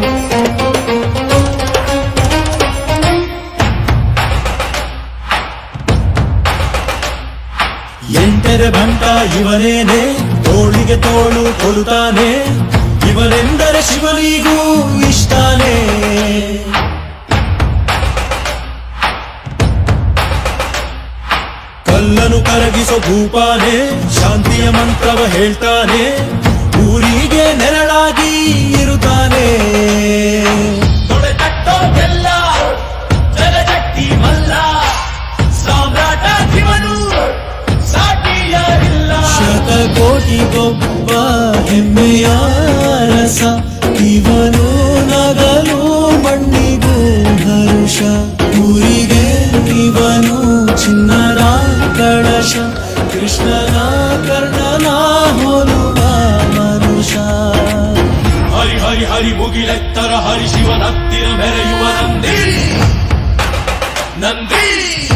ಎಂಟರೆ ಬಂಟ ಇವನೇನೆ ತೋಳಿಗೆ ತೋಳು ಕೊಡುತ್ತಾನೆ ಇವನೆಂದರೆ ಶಿವನಿಗೂ ಇಷ್ಟಾನೇ ಕಲ್ಲನು ಕರಗಿಸೋ ಭೂಪಾನೆ ಶಾಂತಿಯ ಮಂತ್ರವ ಹೇಳ್ತಾನೆ ಊರಿಗೆ ನೆರಳಾಗಿ ಇರುತ್ತಾನೆ ತೊಡೆತಟ್ಟೋ ಬೆಲ್ಲ ಜಲಜಟ್ಟಿ ಮಲ್ಲ ಸಾಮ್ರಾಟ ಶಿವನು ಸಾಟಿಯಾರಿಲ್ಲ ಶತಕೋಟಿಗೊಬ್ಬ ಹೆಮ್ಮೆಯ ರಸ ಇವನು ನಗಲು ಮಣ್ಣಿಗೂ ಹರುಷ ಊರಿಗೆ ಇವನು ಚಿನ್ನದ ಕಳಶ ಕೃಷ್ಣನ ಕರ್ಣನ ಹೋಲುವ ಮನುಷ್ಯ ಹರಿ ಹರಿ ಹರಿ ಮುಗಿಲೆತ್ತರ ಹರಿ ಶಿವನತ್ತಿರ ಮೆರೆಯುವ ನಂದಿ ನಂದಿ